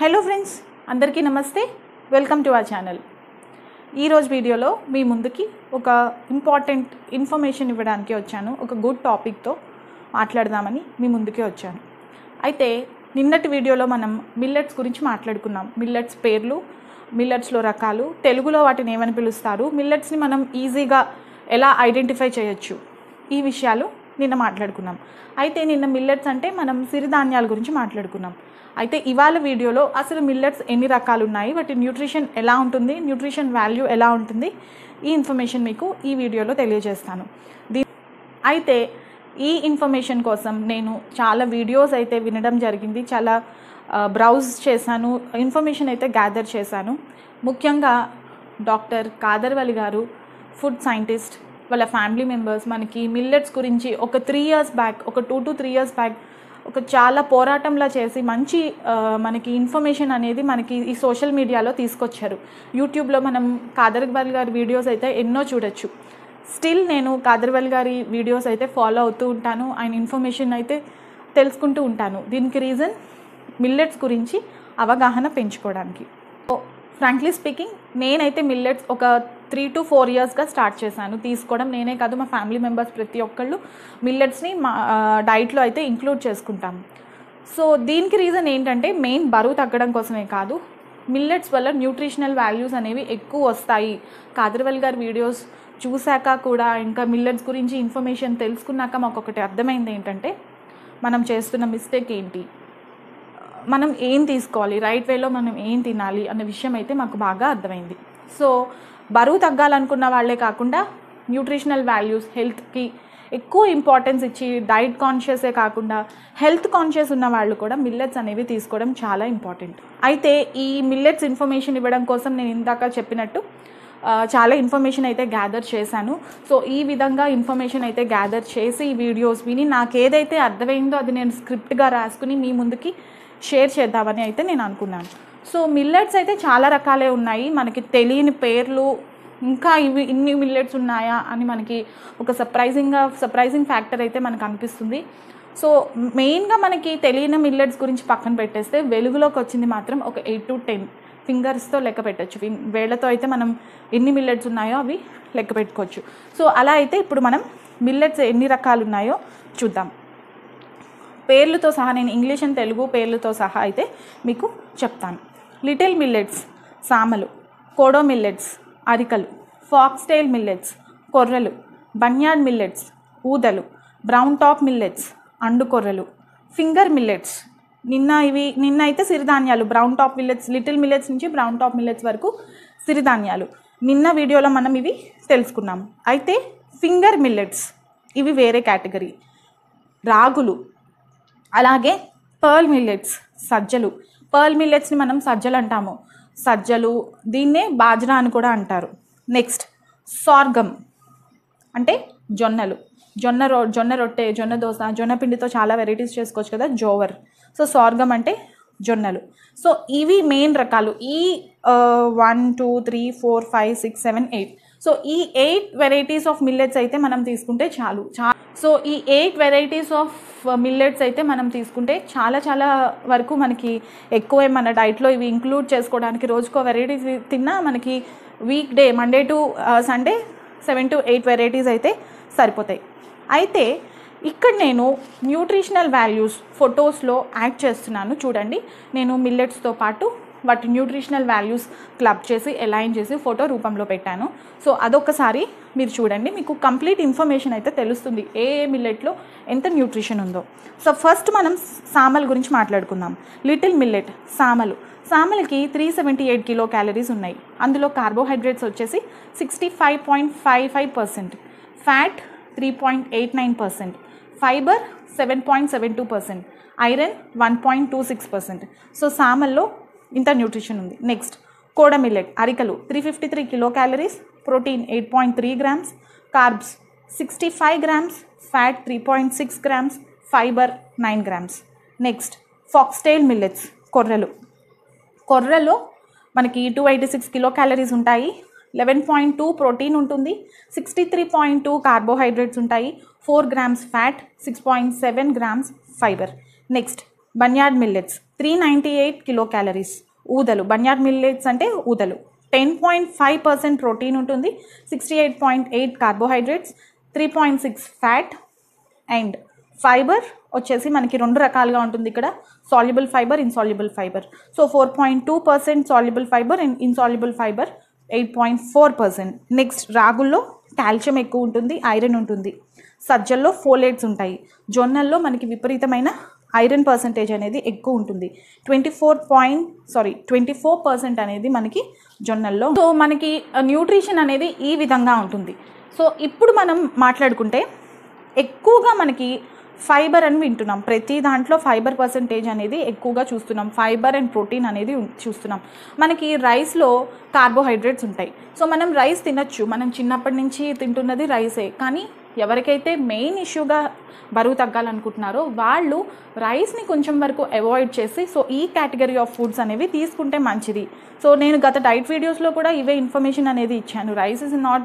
hello friends అందరికీ నమస్తే welcome to our channel ఈరోజు వీడియోలో మీ ముందుకి ఒక ఇంపార్టెంట్ ఇన్ఫర్మేషన్ ఇవ్వడానికి వచ్చాను ఒక గుడ్ టాపిక్తో మాట్లాడదామని మీ ముందుకే వచ్చాను అయితే నిన్నటి వీడియోలో మనం మిల్లెట్స్ గురించి మాట్లాడుకున్నాం మిల్లెట్స్ పేర్లు మిల్లెట్స్లో రకాలు తెలుగులో వాటిని ఏమని పిలుస్తారు మిల్లెట్స్ని మనం ఈజీగా ఎలా ఐడెంటిఫై చేయొచ్చు ఈ విషయాలు నిన్న మాట్లాడుకున్నాం అయితే నిన్న మిల్లెట్స్ అంటే మనం సిరిధాన్యాల గురించి మాట్లాడుకున్నాం అయితే ఇవాళ వీడియోలో అసలు మిల్లెట్స్ ఎన్ని రకాలు ఉన్నాయి వాటి న్యూట్రిషన్ ఎలా ఉంటుంది న్యూట్రిషన్ వాల్యూ ఎలా ఉంటుంది ఈ ఇన్ఫర్మేషన్ మీకు ఈ వీడియోలో తెలియజేస్తాను దీ అయితే ఈ ఇన్ఫర్మేషన్ కోసం నేను చాలా వీడియోస్ అయితే వినడం జరిగింది చాలా బ్రౌజ్ చేశాను ఇన్ఫర్మేషన్ అయితే గ్యాదర్ చేశాను ముఖ్యంగా doctor Kadarvali garu food scientist వాళ్ళ ఫ్యామిలీ మెంబర్స్ మనకి మిల్లెట్స్ గురించి ఒక త్రీ ఇయర్స్ బ్యాక్ ఒక two to three years back ఒక చాలా పోరాటంలా చేసి మంచి ఆ, మనకి ఇన్ఫర్మేషన్ అనేది మనకి ఈ సోషల్ మీడియాలో తీసుకొచ్చారు యూట్యూబ్లో మనం కాదర్వల్ గారి వీడియోస్ అయితే ఎన్నో చూడొచ్చు స్టిల్ నేను కాదర్వల్ గారి వీడియోస్ అయితే ఫాలో అవుతూ ఉంటాను ఆయన ఇన్ఫర్మేషన్ అయితే తెలుసుకుంటూ ఉంటాను దీనికి రీజన్ మిల్లెట్స్ గురించి అవగాహన పెంచుకోవడానికి ఫ్రాంక్లీ స్పీకింగ్ నేనైతే మిల్లెట్స్ ఒక త్రీ టు ఫోర్ ఇయర్స్గా స్టార్ట్ చేశాను తీసుకోవడం నేనే కాదు మా ఫ్యామిలీ మెంబర్స్ ప్రతి ఒక్కళ్ళు మిల్లెట్స్ని మా డైట్లో అయితే ఇంక్లూడ్ చేసుకుంటాము సో దీనికి రీజన్ ఏంటంటే మెయిన్ బరువు తగ్గడం కోసమే కాదు మిల్లెట్స్ వల్ల న్యూట్రిషనల్ వాల్యూస్ అనేవి ఎక్కువ వస్తాయి కాదర్వల్ గారి వీడియోస్ చూశాక కూడా ఇంకా మిల్లెట్స్ గురించి ఇన్ఫర్మేషన్ తెలుసుకున్నాక మాకు ఒకటి అర్థమైంది ఏంటంటే మనం చేస్తున్న మిస్టేక్ ఏంటి మనం ఏం తీసుకోవాలి రైట్ వేలో మనం ఏం తినాలి అన్న విషయం అయితే మాకు బాగా అర్థమైంది సో బరువు తగ్గాలనుకున్న వాళ్ళే కాకుండా న్యూట్రిషనల్ వాల్యూస్ హెల్త్కి ఎక్కువ ఇంపార్టెన్స్ ఇచ్చి డైట్ కాన్షియసే కాకుండా హెల్త్ కాన్షియస్ ఉన్న వాళ్ళు కూడా మిల్లెట్స్ అనేవి తీసుకోవడం చాలా ఇంపార్టెంట్ అయితే ఈ మిల్లెట్స్ ఇన్ఫర్మేషన్ ఇవ్వడం కోసం నేను ఇందాక చెప్పినట్టు ఆ, చాలా ఇన్ఫర్మేషన్ అయితే గ్యాదర్ చేశాను సో ఈ విధంగా ఇన్ఫర్మేషన్ అయితే గ్యాదర్ చేసి ఈ వీడియోస్ విని నాకు ఏదైతే అర్థమైందో అది నేను స్క్రిప్ట్గా రాసుకుని మీ ముందుకి షేర్ చేద్దామని అయితే నేను అనుకున్నాను సో మిల్లెట్స్ అయితే చాలా రకాలే ఉన్నాయి మనకి తెలియని పేర్లు ఇంకా ఇవి ఇన్ని మిల్లెట్స్ ఉన్నాయా అని మనకి ఒక సర్ప్రైజింగ్గా సర్ప్రైజింగ్ ఫ్యాక్టర్ అయితే మనకు అనిపిస్తుంది సో మెయిన్గా మనకి తెలియని మిల్లెట్స్ గురించి పక్కన పెట్టేస్తే వెలుగులోకి వచ్చింది మాత్రం ఒక ఎయిట్ టు టెన్ ఫింగర్స్తో లెక్క పెట్టచ్చు వేళ్లతో అయితే మనం ఎన్ని మిల్లెట్స్ ఉన్నాయో అవి లెక్క పెట్టుకోవచ్చు సో అలా అయితే ఇప్పుడు మనం మిల్లెట్స్ ఎన్ని రకాలు ఉన్నాయో చూద్దాం పేర్లతో సహా నేను ఇంగ్లీష్ అండ్ తెలుగు పేర్లతో సహా అయితే మీకు చెప్తాను లిటిల్ మిల్లెట్స్ సామలు కోడో మిల్లెట్స్ అరికలు ఫాక్స్టైల్ మిల్లెట్స్ కొర్రలు బన్యాడ్ మిల్లెట్స్ ఊదలు బ్రౌన్ టాప్ మిల్లెట్స్ అండు కొర్రలు ఫింగర్ మిల్లెట్స్ నిన్న ఇవి నిన్న అయితే సిరిధాన్యాలు brown top millets little millets నుంచి బ్రౌన్ టాప్ మిల్లెట్స్ వరకు సిరిధాన్యాలు నిన్న వీడియోలో మనం ఇవి తెలుసుకున్నాం అయితే ఫింగర్ మిల్లెట్స్ ఇవి వేరే కేటగిరీ రాగులు అలాగే పర్ల్ మిల్లెట్స్ సజ్జలు పర్ల్ మిల్లెట్స్ని మనం సజ్జలు అంటాము సజ్జలు దీన్నే బాజ్రా అని కూడా అంటారు నెక్స్ట్ సార్గం అంటే జొన్నలు జొన్న రొ జొన్న రొట్టె జొన్న దోశ జొన్న పిండితో చాలా వెరైటీస్ చేసుకోవచ్చు కదా జోవర్ సో సార్గం అంటే జొన్నలు సో ఇవి మెయిన్ రకాలు ఈ one two three four five six seven eight so ఈ ఎయిట్ వెరైటీస్ ఆఫ్ మిల్లెట్స్ అయితే మనం తీసుకుంటే చాలు చా సో ఈ ఎయిట్ వెరైటీస్ ఆఫ్ మిల్లెట్స్ అయితే మనం తీసుకుంటే చాలా చాలా వరకు మనకి ఎక్కువే మన డైట్లో ఇవి ఇంక్లూడ్ చేసుకోవడానికి రోజుకో వెరైటీస్ తిన్నా మనకి week day Monday to Sunday seven to eight varieties అయితే సరిపోతాయి అయితే ఇక్కడ నేను న్యూట్రిషనల్ వాల్యూస్ ఫొటోస్లో యాడ్ చేస్తున్నాను చూడండి నేను మిల్లెట్స్తో పాటు వాటి న్యూట్రిషనల్ వాల్యూస్ క్లబ్ చేసి అలైన్ చేసి ఫోటో రూపంలో పెట్టాను సో అదొకసారి మీరు చూడండి మీకు కంప్లీట్ ఇన్ఫర్మేషన్ అయితే తెలుస్తుంది ఏ ఏ మిల్లెట్లో ఎంత న్యూట్రిషన్ ఉందో సో ఫస్ట్ మనం సామల్ గురించి మాట్లాడుకుందాం లిటిల్ మిల్లెట్ సామలు సామలకి three seventy eight kilo calories ఉన్నాయి అందులో కార్బోహైడ్రేట్స్ వచ్చేసి sixty five point five five percent fat three point eight nine percent fibre seven point seven two percent iron one point two six percent so సామల్లో ఇంత nutrition ఉంది next kodo millet అరికలు three fifty three kilo calories protein eight point three grams carbs sixty five grams fat three point six grams fibre nine grams next foxtail millets కొర్రలు కొర్రలో మనకి two eighty six kilo calories ఉంటాయి eleven point two protein ఉంటుంది sixty three point two carbohydrates ఉంటాయి four grams fat six point seven grams fibre next barnyard millets three ninety eight kilo calories ఊదలు barnyard millets అంటే ఊదలు ten point five percent protein ఉంటుంది sixty eight point eight carbohydrates three point six fat and fibre వచ్చేసి మనకి రెండు రకాలుగా ఉంటుంది ఇక్కడ soluble fibre insoluble fibre so four point two percent soluble fibre and insoluble fibre eight point four percent next రాగుల్లో calcium ఎక్కువ ఉంటుంది iron ఉంటుంది సజ్జల్లో ఫోలేట్స్ ఉంటాయి జొన్నల్లో మనకి విపరీతమైన ఐరన్ పర్సంటేజ్ అనేది ఎక్కువ ఉంటుంది twenty four point sorry twenty four percent అనేది మనకి జొన్నల్లో సో మనకి న్యూట్రిషన్ అనేది ఈ విధంగా ఉంటుంది సో ఇప్పుడు మనం మాట్లాడుకుంటే ఎక్కువగా మనకి ఫైబర్ అని వింటున్నాం ప్రతి దాంట్లో ఫైబర్ పర్సంటేజ్ అనేది ఎక్కువగా చూస్తున్నాం ఫైబర్ అండ్ ప్రోటీన్ అనేది ఉం- చూస్తున్నాం మనకి రైస్లో కార్బోహైడ్రేట్స్ ఉంటాయి సో మనం రైస్ తినొచ్చు మనం చిన్నప్పటి నుంచి తింటున్నది రైసే కానీ ఎవరికైతే మెయిన్ ఇష్యూగా బరువు తగ్గాలనుకుంటున్నారో వాళ్ళు రైస్ని కొంచెం వరకు అవాయిడ్ చేసి సో ఈ కేటగిరీ ఆఫ్ ఫుడ్స్ అనేవి తీసుకుంటే మంచిది సో నేను గత డైట్ వీడియోస్లో కూడా ఇవే ఇన్ఫర్మేషన్ అనేది ఇచ్చాను rice is not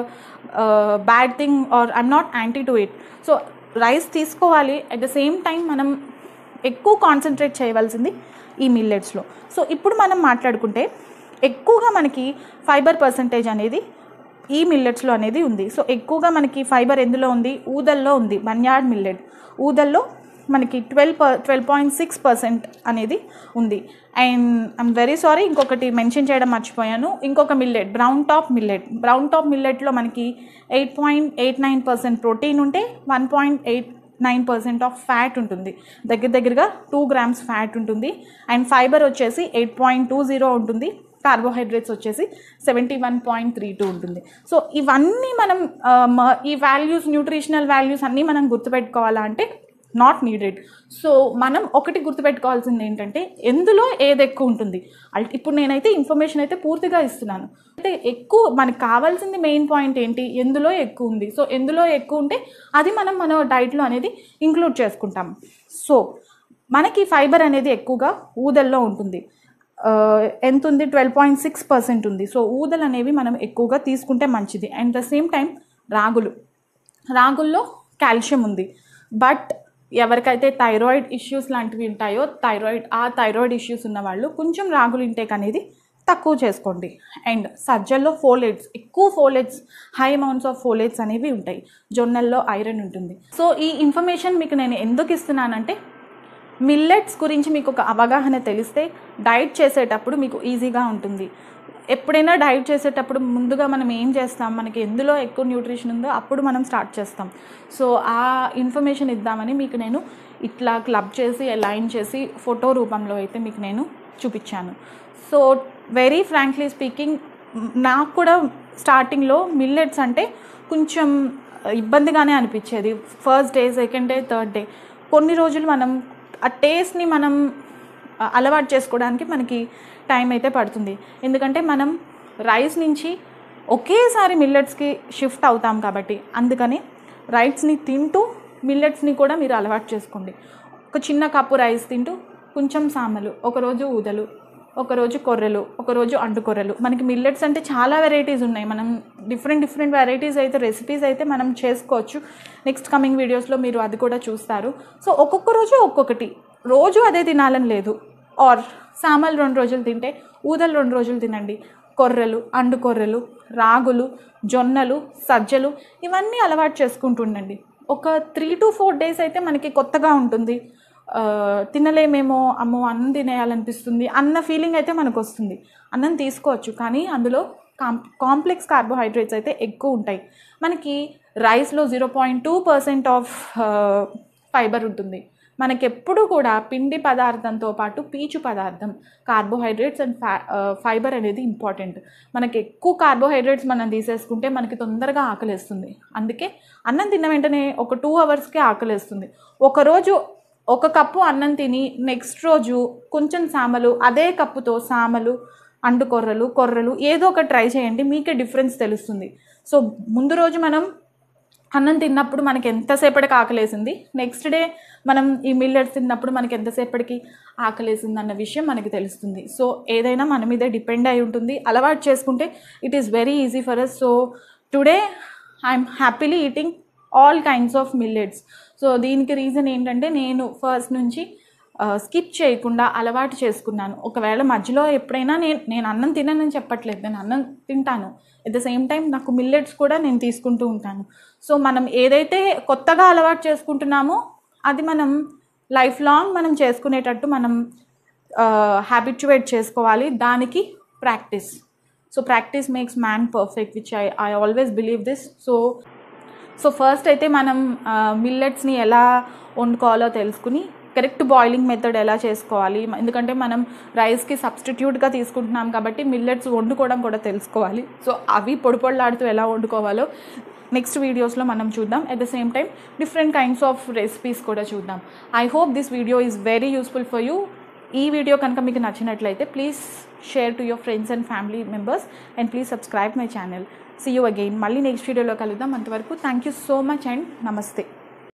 bad thing or I'm not anti to it so rice తీసుకోవాలి అట్ ద సేమ్ టైం మనం ఎక్కువ కాన్సన్ట్రేట్ చేయవలసింది ఈ మిల్లెట్స్లో సో ఇప్పుడు మనం మాట్లాడుకుంటే ఎక్కువగా మనకి ఫైబర్ పర్సంటేజ్ అనేది ఈ మిల్లెట్స్లో అనేది ఉంది సో ఎక్కువగా మనకి ఫైబర్ ఎందులో ఉంది ఊదల్లో ఉంది బన్యాడ్ మిల్లెట్ ఊదల్లో మనకి twelve per twelve point six percent అనేది ఉంది అండ్ ఐమ్ వెరీ సారీ ఇంకొకటి మెన్షన్ చేయడం మర్చిపోయాను ఇంకొక millet brown top millet brown top మిల్లెట్లో మనకి eight point eight nine percent protein ఉంటే one point eight nine percent of fat ఉంటుంది దగ్గర దగ్గరగా టూ గ్రామ్స్ ఫ్యాట్ ఉంటుంది అండ్ ఫైబర్ వచ్చేసి ఎయిట్ పాయింట్ టూ జీరో ఉంటుంది కార్బోహైడ్రేట్స్ వచ్చేసి seventy one point three two ఉంటుంది సో ఇవన్నీ మనం ఆ, మ- ఈ వాల్యూస్ న్యూట్రిషనల్ వాల్యూస్ అన్నీ మనం గుర్తుపెట్టుకోవాలా అంటే నాట్ నీడెడ్ సో మనం ఒకటి గుర్తుపెట్టుకోవాల్సింది ఏంటంటే ఎందులో ఏది ఎక్కువ ఉంటుంది అల్టి ఇప్పుడు నేనైతే ఇన్ఫర్మేషన్ అయితే పూర్తిగా ఇస్తున్నాను అయితే ఎక్కువ మనకు కావాల్సింది మెయిన్ పాయింట్ ఏంటి ఎందులో ఎక్కువ ఉంది సో ఎందులో ఎక్కువ ఉంటే అది మనం మన డైట్లో అనేది ఇంక్లూడ్ చేసుకుంటాం సో మనకి ఫైబర్ అనేది ఎక్కువగా ఊదల్లో ఉంటుంది ఆ, ఎంత ఉంది ట్వెల్వ్ పాయింట్ సిక్స్ పర్సెంట్ ఉంది సో ఊదలు అనేవి మనం ఎక్కువగా తీసుకుంటే మంచిది అండ్ ద సేమ్ టైం రాగులు రాగుల్లో కాల్షియం ఉంది బట్ ఎవరికైతే థైరాయిడ్ ఇష్యూస్ లాంటివి ఉంటాయో థైరాయిడ్ ఆ థైరాయిడ్ ఇష్యూస్ ఉన్న వాళ్ళు కొంచెం రాగులు ఇంటేక్ అనేది తక్కువ చేసుకోండి అండ్ సజ్జల్లో ఫోలేట్స్ ఎక్కువ folates high amounts of folates అనేవి ఉంటాయి జొన్నల్లో ఐరన్ ఉంటుంది సో ఈ ఇన్ఫర్మేషన్ మీకు నేను ఎందుకు ఇస్తున్నానంటే మిల్లెట్స్ గురించి మీకు ఒక అవగాహన తెలిస్తే డైట్ చేసేటప్పుడు మీకు ఈజీగా ఉంటుంది ఎప్పుడైనా డైట్ చేసేటప్పుడు ముందుగా మనం ఏం చేస్తాం మనకి ఎందులో ఎక్కువ న్యూట్రిషన్ ఉందో అప్పుడు మనం స్టార్ట్ చేస్తాం సో ఆ ఇన్ఫర్మేషన్ ఇద్దామని మీకు నేను ఇట్లా క్లబ్ చేసి అలైన్ చేసి ఫోటో రూపంలో అయితే మీకు నేను చూపించాను సో వెరీ ఫ్రాంక్లీ స్పీకింగ్ నాకు కూడా స్టార్టింగ్లో మిల్లెట్స్ అంటే కొంచెం ఇబ్బందిగానే అనిపించేది first day second day third day కొన్ని రోజులు మనం ఆ టేస్ట్ని మనం ఆ, అలవాటు చేసుకోవడానికి మనకి టైం అయితే పడుతుంది ఎందుకంటే మనం రైస్ నుంచి ఒకేసారి మిల్లెట్స్కి షిఫ్ట్ అవుతాం కాబట్టి అందుకని రైస్ని తింటూ మిల్లెట్స్ని కూడా మీరు అలవాటు చేసుకోండి ఒక చిన్న కప్పు రైస్ తింటూ కొంచెం సామలు ఒకరోజు ఊదలు ఒకరోజు కొర్రెలు ఒకరోజు అంటు కొర్రెలు మనకి మిల్లెట్స్ అంటే చాలా వెరైటీస్ ఉన్నాయి మనం డిఫరెంట్ డిఫరెంట్ వెరైటీస్ అయితే రెసిపీస్ అయితే మనం చేసుకోవచ్చు నెక్స్ట్ కమింగ్ వీడియోస్లో మీరు అది కూడా చూస్తారు సో ఒక్కొక్క రోజు ఒక్కొక్కటి రోజు అదే తినాలని లేదు ఆర్ సామలు రెండు రోజులు తింటే ఊదలు రెండు రోజులు తినండి కొర్రెలు అండు కొర్రెలు రాగులు జొన్నలు సజ్జలు ఇవన్నీ అలవాటు చేసుకుంటుండండి ఒక త్రీ టు ఫోర్ డేస్ అయితే మనకి కొత్తగా ఉంటుంది ఆ, తినలేమేమో అమ్మో అన్నం తినేయాలనిపిస్తుంది అన్న ఫీలింగ్ అయితే మనకు వస్తుంది అన్నం తీసుకోవచ్చు కానీ అందులో కాం కాంప్లెక్స్ కార్బోహైడ్రేట్స్ అయితే ఎక్కువ ఉంటాయి మనకి రైస్లో zero point two percent of fibre ఉంటుంది మనకి ఎప్పుడు కూడా పిండి పదార్థంతో పాటు పీచు పదార్థం కార్బోహైడ్రేట్స్ అండ్ ఫై ఫైబర్ అనేది ఇంపార్టెంట్ మనకి ఎక్కువ కార్బోహైడ్రేట్స్ మనం తీసేసుకుంటే మనకి తొందరగా ఆకలేస్తుంది అందుకే అన్నం తిన్న వెంటనే ఒక టూ అవర్స్కే ఆకలేస్తుంది ఒకరోజు ఒక కప్పు అన్నం తిని నెక్స్ట్ రోజు కొంచెం సామలు అదే కప్పుతో సామలు అండు కొర్రలు కొర్రలు ఏదో ఒకటి ట్రై చేయండి మీకే డిఫరెన్స్ తెలుస్తుంది సో ముందు రోజు మనం అన్నం తిన్నప్పుడు మనకి ఎంతసేపటికి ఆకలేసింది నెక్స్ట్ డే మనం ఈ మిల్లెట్స్ తిన్నప్పుడు మనకి ఎంతసేపటికి ఆకలేసింది అన్న విషయం మనకి తెలుస్తుంది సో ఏదైనా మన మీదే డిపెండ్ అయి ఉంటుంది అలవాటు చేసుకుంటే it is very easy for us so today I'm happily eating all kinds of millets so దీనికి రీజన్ ఏంటంటే నేను ఫస్ట్ నుంచి స్కిప్ చేయకుండా అలవాటు చేసుకున్నాను ఒకవేళ మధ్యలో ఎప్పుడైనా నేను నేను అన్నం తిననని చెప్పట్లేదు నేను అన్నం తింటాను ఎట్ ద సేమ్ టైం నాకు మిల్లెట్స్ కూడా నేను తీసుకుంటూ ఉంటాను సో మనం ఏదైతే కొత్తగా అలవాటు చేసుకుంటున్నామో అది మనం లైఫ్ లాంగ్ మనం చేసుకునేటట్టు మనం హ్యాబిచువేట్ చేసుకోవాలి దానికి practice so practice makes man perfect which I I always believe this so so first అయితే మనం మిల్లెట్స్ని ఎలా వండుకోవాలో తెలుసుకుని కరెక్ట్ బాయిలింగ్ మెథడ్ ఎలా చేసుకోవాలి ఎందుకంటే మనం రైస్కి సబ్స్టిట్యూట్గా తీసుకుంటున్నాం కాబట్టి మిల్లెట్స్ వండుకోవడం కూడా తెలుసుకోవాలి సో అవి పొడి పొడిలాడుతూ ఎలా వండుకోవాలో నెక్స్ట్ వీడియోస్లో మనం చూద్దాం at the same time different kinds of recipes కూడా చూద్దాం I hope this video is very useful for you ఈ వీడియో కనుక మీకు నచ్చినట్లయితే please share to your friends and family members and please subscribe my channel see you again మళ్ళీ next వీడియోలో కలుద్దాం అంతవరకు thank you so much and నమస్తే